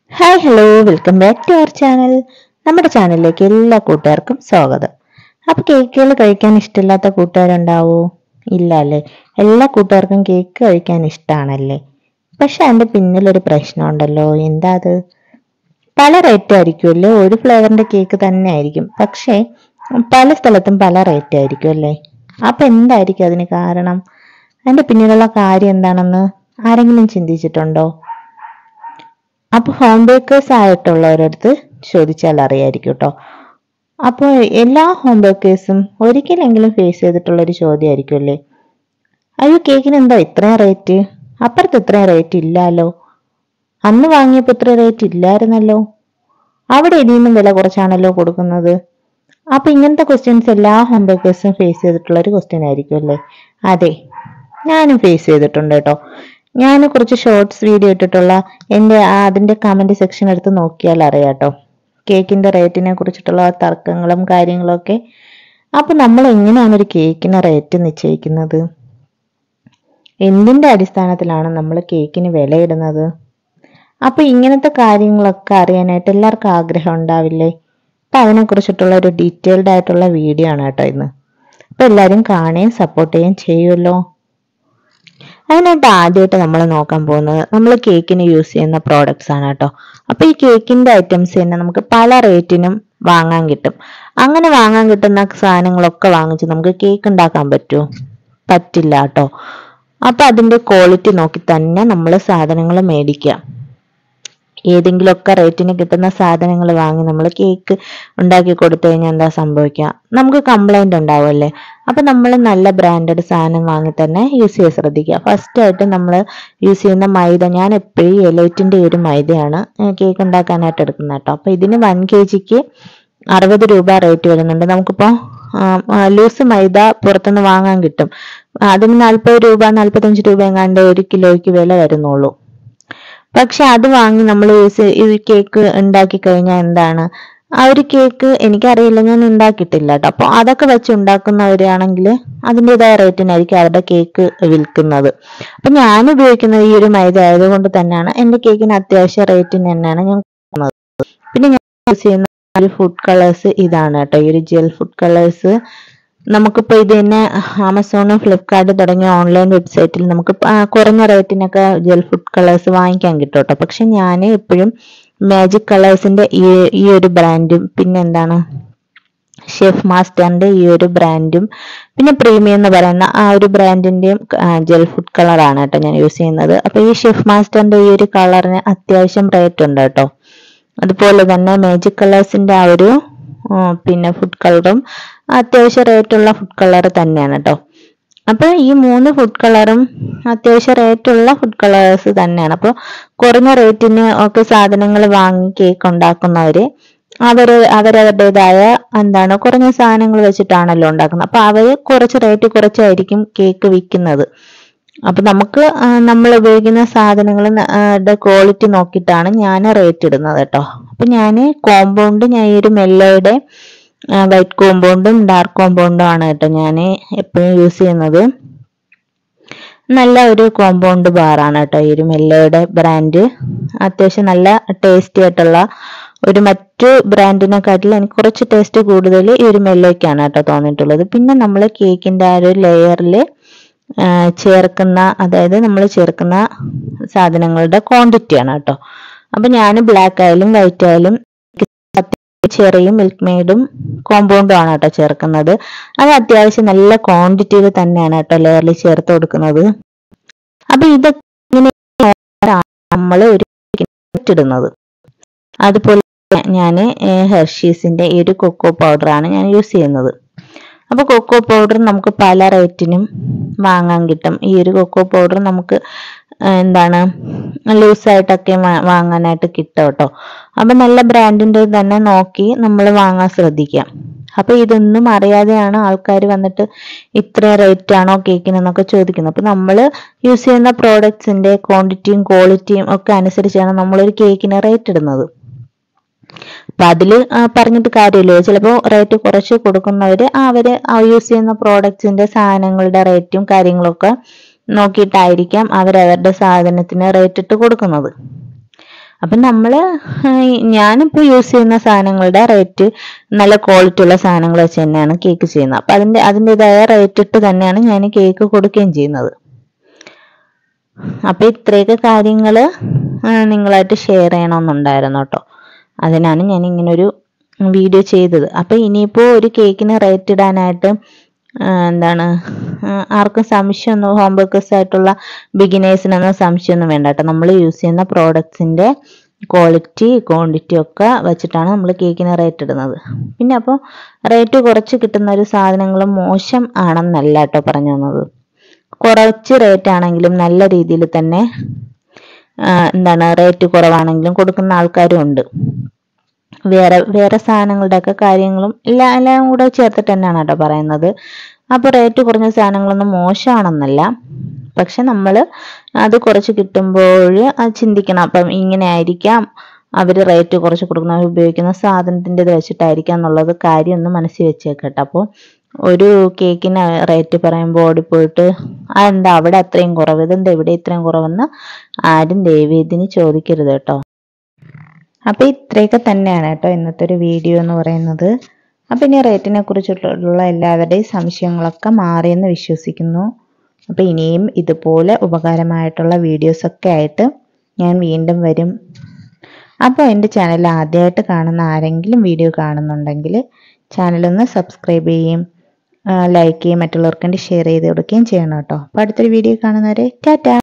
hi hello welcome back to our channel നമ്മുടെ ചാനലിലേക്ക് എല്ലാ കൂട്ടുകാർക്കും സ്വാഗതം അപ്പൊ കേക്കുകൾ കഴിക്കാൻ ഇഷ്ടമില്ലാത്ത കൂട്ടുകാരുണ്ടാവോ ഇല്ല അല്ലേ എല്ലാ കൂട്ടുകാർക്കും കേക്ക് കഴിക്കാൻ ഇഷ്ടമാണല്ലേ പക്ഷെ അതിന്റെ പിന്നിലൊരു പ്രശ്നമുണ്ടല്ലോ എന്താ അത് പല റേറ്റ് ആയിരിക്കുമല്ലോ ഒരു ഫ്ലേവറിന്റെ കേക്ക് തന്നെ ആയിരിക്കും പക്ഷേ പല സ്ഥലത്തും പല റേറ്റ് ആയിരിക്കും അല്ലേ അപ്പൊ എന്തായിരിക്കും അതിന് കാരണം അതിന്റെ പിന്നിലുള്ള കാര്യം എന്താണെന്ന് ആരെങ്കിലും ചിന്തിച്ചിട്ടുണ്ടോ അപ്പൊ ഹോം ബേക്കേഴ്സ് ആയിട്ടുള്ളവരടുത്ത് ചോദിച്ചാൽ അറിയായിരിക്കും കേട്ടോ അപ്പോൾ എല്ലാ ഹോം ബേക്കേഴ്സും ഒരിക്കലെങ്കിലും ഫേസ് ചെയ്തിട്ടുള്ള ഒരു ചോദ്യമായിരിക്കും അല്ലേ അയ്യോ കേക്കിന് എന്താ ഇത്രയും റേറ്റ് അപ്പുറത്ത് ഇത്രയും റേറ്റ് ഇല്ലല്ലോ അന്ന് വാങ്ങിയപ്പോൾ ഇത്ര റേറ്റ് ഇല്ലായിരുന്നല്ലോ അവിടെ ഇതിന്നും വില കുറച്ചാണല്ലോ കൊടുക്കുന്നത് അപ്പൊ ഇങ്ങനത്തെ ക്വസ്റ്റ്യൻസ് എല്ലാ ഹോം ബേക്കേഴ്സും ഫേസ് ചെയ്തിട്ടുള്ള ഒരു ക്വസ്റ്റ്യൻ ആയിരിക്കും അല്ലേ അതെ ഞാനും ഫേസ് ചെയ്തിട്ടുണ്ട് കേട്ടോ ഞാൻ കുറച്ച് ഷോർട്സ് വീഡിയോ ഇട്ടിട്ടുള്ള എൻ്റെ ആ അതിൻ്റെ കമൻറ്റ് സെക്ഷൻ എടുത്ത് നോക്കിയാൽ അറിയാം കേട്ടോ കേക്കിൻ്റെ റേറ്റിനെ കുറിച്ചിട്ടുള്ള തർക്കങ്ങളും കാര്യങ്ങളൊക്കെ അപ്പം നമ്മൾ എങ്ങനെയാണ് ഒരു കേക്കിന് റേറ്റ് നിശ്ചയിക്കുന്നത് എന്തിൻ്റെ അടിസ്ഥാനത്തിലാണ് നമ്മൾ കേക്കിന് വിലയിടുന്നത് അപ്പൊ ഇങ്ങനത്തെ കാര്യങ്ങളൊക്കെ അറിയാനായിട്ട് എല്ലാവർക്കും ആഗ്രഹം ഉണ്ടാവില്ലേ അപ്പൊ അതിനെക്കുറിച്ചിട്ടുള്ള ഒരു ഡീറ്റെയിൽഡ് ആയിട്ടുള്ള വീഡിയോ ആണ് കേട്ടോ ഇന്ന് അപ്പൊ എല്ലാവരും കാണുകയും സപ്പോർട്ട് ചെയ്യുകയും ചെയ്യുമല്ലോ അതിനായിട്ട് ആദ്യമായിട്ട് നമ്മൾ നോക്കാൻ പോകുന്നത് നമ്മൾ കേക്കിന് യൂസ് ചെയ്യുന്ന പ്രോഡക്ട്സ് ആണ് കേട്ടോ അപ്പൊ ഈ കേക്കിന്റെ ഐറ്റംസ് തന്നെ നമുക്ക് പല റേറ്റിനും വാങ്ങാൻ കിട്ടും അങ്ങനെ വാങ്ങാൻ കിട്ടുന്ന സാധനങ്ങളൊക്കെ വാങ്ങിച്ച് നമുക്ക് കേക്ക് ഉണ്ടാക്കാൻ പറ്റുമോ പറ്റില്ല കേട്ടോ അപ്പൊ അതിന്റെ ക്വാളിറ്റി നോക്കി തന്നെ നമ്മൾ സാധനങ്ങൾ മേടിക്കുക ഏതെങ്കിലുമൊക്കെ റേറ്റിന് കിട്ടുന്ന സാധനങ്ങൾ വാങ്ങി നമ്മൾ കേക്ക് ഉണ്ടാക്കി കൊടുത്തു കഴിഞ്ഞാൽ എന്താ സംഭവിക്കുക നമുക്ക് കംപ്ലൈന്റ് ഉണ്ടാവുമല്ലേ അപ്പൊ നമ്മൾ നല്ല ബ്രാൻഡഡ് സാധനം വാങ്ങി തന്നെ യൂസ് ചെയ്യാൻ ശ്രദ്ധിക്കുക ഫസ്റ്റ് ആയിട്ട് നമ്മൾ യൂസ് ചെയ്യുന്ന മൈദ ഞാൻ എപ്പോഴും എലൈറ്റിന്റെ ഒരു മൈദയാണ് കേക്ക് ഉണ്ടാക്കാനായിട്ട് എടുക്കുന്നത് കേട്ടോ അപ്പൊ ഇതിന് വൺ കെ ജിക്ക് അറുപത് രൂപ റേറ്റ് വരുന്നുണ്ട് നമുക്കിപ്പോ ലൂസ് മൈദ പുറത്തുനിന്ന് വാങ്ങാൻ കിട്ടും അതിന് നാൽപ്പത് രൂപ നാൽപ്പത്തഞ്ച് രൂപ എങ്ങാണ്ട് ഒരു കിലോയ്ക്ക് വില വരുന്നുള്ളൂ പക്ഷെ അത് വാങ്ങി നമ്മൾ യൂസ് ഈ കേക്ക് ഉണ്ടാക്കി കഴിഞ്ഞാൽ എന്താണ് ആ ഒരു കേക്ക് എനിക്കറിയില്ല ഞാൻ ഉണ്ടാക്കിയിട്ടില്ല കേട്ടോ അപ്പോൾ അതൊക്കെ വെച്ച് ഉണ്ടാക്കുന്നവരാണെങ്കിൽ അതിൻ്റെതായ റേറ്റിനായിരിക്കും അവരുടെ കേക്ക് വിൽക്കുന്നത് അപ്പൊ ഞാൻ ഉപയോഗിക്കുന്നത് ഈ ഒരു മൈദ ആയതുകൊണ്ട് തന്നെയാണ് എൻ്റെ കേക്കിന് അത്യാവശ്യം റേറ്റിന് തന്നെയാണ് ഞാൻ കൊടുക്കുന്നത് പിന്നെ ഞാൻ യൂസ് ചെയ്യുന്ന ഒരു ഫുഡ് കളേഴ്സ് ഇതാണ് കേട്ടോ ഈ ഒരു ജെൽ ഫുഡ് കളേഴ്സ് നമുക്കിപ്പോൾ ഇത് തന്നെ ആമസോണും ഫ്ലിപ്കാർട്ട് തുടങ്ങിയ ഓൺലൈൻ വെബ്സൈറ്റിൽ നമുക്ക് കുറഞ്ഞ റേറ്റിനൊക്കെ ജെൽ ഫുഡ് കളേഴ്സ് വാങ്ങിക്കാൻ കിട്ടും കേട്ടോ പക്ഷെ ഞാൻ എപ്പോഴും മാജിക് കളേഴ്സിന്റെ ഈ ഈ ഒരു ബ്രാൻഡും പിന്നെ എന്താണ് ഷെഫ് മാസ്റ്ററിന്റെ ഈ ഒരു ബ്രാൻഡും പിന്നെ പ്രീമിയം എന്ന് പറയുന്ന ആ ഒരു ബ്രാൻഡിന്റെയും ജെൽ ഫുഡ് കളറാണ് കേട്ടോ ഞാൻ യൂസ് ചെയ്യുന്നത് അപ്പൊ ഈ ഷെഫ് മാസ്റ്ററിന്റെ ഈ ഒരു കളറിന് അത്യാവശ്യം റേറ്റ് ഉണ്ട് കേട്ടോ അതുപോലെ തന്നെ മാജിക് കളേഴ്സിന്റെ ആ ഒരു പിന്നെ ഫുഡ് കളറും അത്യാവശ്യം റേറ്റുള്ള ഫുഡ് കളർ തന്നെയാണ് കേട്ടോ അപ്പൊ ഈ മൂന്ന് ഫുഡ് കളറും അത്യാവശ്യം റേറ്റുള്ള ഫുഡ് കളേഴ്സ് തന്നെയാണ് അപ്പോൾ കുറഞ്ഞ റേറ്റിന് ഒക്കെ സാധനങ്ങൾ വാങ്ങി കേക്ക് ഉണ്ടാക്കുന്നവര് അവര് അവരവരുടേതായ എന്താണ് കുറഞ്ഞ സാധനങ്ങൾ വെച്ചിട്ടാണല്ലോ ഉണ്ടാക്കുന്നത് അപ്പൊ അവര് കുറച്ച് റേറ്റ് കുറച്ചായിരിക്കും കേക്ക് വിൽക്കുന്നത് അപ്പൊ നമുക്ക് നമ്മൾ ഉപയോഗിക്കുന്ന സാധനങ്ങളുടെ ക്വാളിറ്റി നോക്കിയിട്ടാണ് ഞാൻ റേറ്റ് ഇടുന്നത് കേട്ടോ അപ്പൊ ഞാൻ കോമ്പൗണ്ട് ഞാൻ ഈ ഒരു മെല്ലയുടെ വൈറ്റ് കോമ്പൗണ്ടും ഡാർക്ക് കോമ്പൗണ്ടും ആണ് കേട്ടോ ഞാൻ എപ്പോഴും യൂസ് ചെയ്യുന്നത് നല്ല ഒരു കോമ്പൗണ്ട് ബാറാണ് കേട്ടോ ഈ ഒരു മെല്ലയുടെ ബ്രാൻഡ് അത്യാവശ്യം നല്ല ടേസ്റ്റി ആയിട്ടുള്ള ഒരു മറ്റു ബ്രാൻഡിനെക്കാട്ടിൽ എനിക്ക് കുറച്ച് ടേസ്റ്റ് കൂടുതൽ ഈ ഒരു മെല്ലോയ്ക്കാണ് കേട്ടോ തോന്നിയിട്ടുള്ളത് പിന്നെ നമ്മൾ കേക്കിന്റെ ആ ഒരു ലെയറിൽ ചേർക്കുന്ന അതായത് നമ്മൾ ചേർക്കുന്ന സാധനങ്ങളുടെ ക്വാണ്ടിറ്റിയാണ് കേട്ടോ അപ്പൊ ഞാൻ ബ്ലാക്ക് ആയാലും വൈറ്റ് ആയാലും ചെറിയും മിൽക്ക് മെയ്ഡും കോമ്പൗണ്ടും ആണ് കേട്ടോ ചേർക്കുന്നത് അത് അത്യാവശ്യം നല്ല ക്വാണ്ടിറ്റിയിൽ തന്നെയാണ് കേട്ടോ ലെയറിൽ ചേർത്ത് കൊടുക്കുന്നത് അപ്പൊ ഇതൊക്കെ നമ്മൾ ഒരു ഇടുന്നത് അതുപോലെ ഞാൻ ഹെർഷീസിന്റെ ഈ ഒരു കൊക്കോ പൗഡറാണ് ഞാൻ യൂസ് ചെയ്യുന്നത് അപ്പൊ കൊക്കോ പൗഡർ നമുക്ക് പല റേറ്റിനും വാങ്ങാൻ കിട്ടും ഈ ഒരു കൊക്കോ പൗഡർ നമുക്ക് എന്താണ് ലൂസായിട്ടൊക്കെ വാങ്ങാനായിട്ട് കിട്ടും കേട്ടോ അപ്പൊ നല്ല ബ്രാൻഡിന്റെ തന്നെ നോക്കി നമ്മൾ വാങ്ങാൻ ശ്രദ്ധിക്കാം അപ്പൊ ഇതൊന്നും അറിയാതെയാണ് ആൾക്കാർ വന്നിട്ട് ഇത്ര റേറ്റ് ആണോ കേക്കിന് എന്നൊക്കെ ചോദിക്കുന്നത് അപ്പൊ നമ്മൾ യൂസ് ചെയ്യുന്ന പ്രോഡക്ട്സിന്റെ ക്വാണ്ടിറ്റിയും ക്വാളിറ്റിയും ഒക്കെ അനുസരിച്ചാണ് നമ്മൾ ഒരു കേക്കിന് റേറ്റ് ഇടുന്നത് അപ്പൊ അതില് പറഞ്ഞിട്ട് കാര്യമില്ല ചിലപ്പോൾ റേറ്റ് കുറച്ച് കൊടുക്കുന്നവര് അവര് യൂസ് ചെയ്യുന്ന പ്രോഡക്ട്സിന്റെ സാധനങ്ങളുടെ റേറ്റും കാര്യങ്ങളൊക്കെ നോക്കിയിട്ടായിരിക്കാം അവരവരുടെ സാധനത്തിന് റേറ്റ് ഇട്ട് കൊടുക്കുന്നത് അപ്പം നമ്മൾ ഞാനിപ്പോൾ യൂസ് ചെയ്യുന്ന സാധനങ്ങളുടെ റേറ്റ് നല്ല ക്വാളിറ്റി ഉള്ള സാധനങ്ങൾ വെച്ച് തന്നെയാണ് കേക്ക് ചെയ്യുന്നത് അപ്പം അതിൻ്റെ അതിൻ്റെതായ റേറ്റ് ഇട്ട് തന്നെയാണ് ഞാൻ കേക്ക് കൊടുക്കുകയും ചെയ്യുന്നത് അപ്പം ഇത്രയൊക്കെ കാര്യങ്ങൾ നിങ്ങളായിട്ട് ഷെയർ ചെയ്യണമെന്നുണ്ടായിരുന്നു കേട്ടോ അതിനാണ് ഞാൻ ഇങ്ങനൊരു വീഡിയോ ചെയ്തത് അപ്പം ഇനിയിപ്പോൾ ഒരു കേക്കിന് റേറ്റ് ഇടാനായിട്ട് ആ, എന്താണ് ആ, ആർക്കും സംശയമൊന്നും ഹോം ബേക്കേഴ്സ് ആയിട്ടുള്ള ബിഗിനേഴ്സിനൊന്നും സംശയമൊന്നും വേണ്ട കേട്ടോ നമ്മൾ യൂസ് ചെയ്യുന്ന പ്രോഡക്ട്സിൻ്റെ ക്വാളിറ്റി ക്വാണ്ടിറ്റി ഒക്കെ വെച്ചിട്ടാണ് നമ്മൾ കേക്കിന് റേറ്റ് ഇടുന്നത് പിന്നെ അപ്പോൾ റേറ്റ് കുറച്ച് കിട്ടുന്ന ഒരു സാധനങ്ങൾ മോശം ആണെന്നല്ല കേട്ടോ പറഞ്ഞു തന്നത് കുറച്ച് റേറ്റ് ആണെങ്കിലും നല്ല രീതിയിൽ തന്നെ ആ, എന്താണ് റേറ്റ് കുറവാണെങ്കിലും കൊടുക്കുന്ന ആൾക്കാരും ഉണ്ട് വേറെ വേറെ സാധനങ്ങളുടെയൊക്കെ കാര്യങ്ങളും എല്ലാം എല്ലാം കൂടെ ചേർത്തിട്ട് തന്നെയാണ് കേട്ടോ പറയുന്നത് അപ്പോൾ റേറ്റ് കുറഞ്ഞ സാധനങ്ങളൊന്നും മോശമാണെന്നല്ല പക്ഷെ നമ്മൾ അത് കുറച്ച് കിട്ടുമ്പോൾ അത് ചിന്തിക്കണം അപ്പം ഇങ്ങനെ ആയിരിക്കാം അവർ റേറ്റ് കുറച്ച് കൊടുക്കുന്ന അവർ ഉപയോഗിക്കുന്ന സാധനത്തിൻ്റെ ഇത് വെച്ചിട്ടായിരിക്കാം എന്നുള്ളത് കാര്യം ഒന്ന് മനസ്സിൽ വെച്ചേക്കട്ടെ അപ്പോൾ ഒരു കേക്കിന് റേറ്റ് പറയുമ്പോൾ ഓടിപ്പോയിട്ട് ആ എന്താ അവിടെ അത്രയും കുറവ് ഇതെന്താ ഇവിടെ ഇത്രയും കുറവെന്ന് ആരും ദൈവീതിന് ചോദിക്കരുത് കേട്ടോ അപ്പോൾ ഇത്രയൊക്കെ തന്നെയാണ് കേട്ടോ ഇന്നത്തെ ഒരു വീഡിയോ എന്ന് പറയുന്നത് അപ്പോൾ ഇനി റേറ്റിനെ കുറിച്ചിട്ടുള്ള എല്ലാവരുടെയും സംശയങ്ങളൊക്കെ മാറിയെന്ന് വിശ്വസിക്കുന്നു അപ്പോൾ ഇനിയും ഇതുപോലെ ഉപകാരമായിട്ടുള്ള വീഡിയോസൊക്കെ ആയിട്ട് ഞാൻ വീണ്ടും വരും അപ്പോൾ എൻ്റെ ചാനൽ ആദ്യമായിട്ട് കാണുന്ന ആരെങ്കിലും വീഡിയോ കാണുന്നുണ്ടെങ്കിൽ ചാനലൊന്ന് സബ്സ്ക്രൈബ് ചെയ്യുകയും ലൈക്ക് ചെയ്യുകയും മറ്റുള്ളവർക്ക് വേണ്ടി ഷെയർ ചെയ്ത് കൊടുക്കുകയും ചെയ്യണം കേട്ടോ അപ്പോൾ അടുത്തൊരു വീഡിയോ കാണുന്നവരെ ടാറ്റാ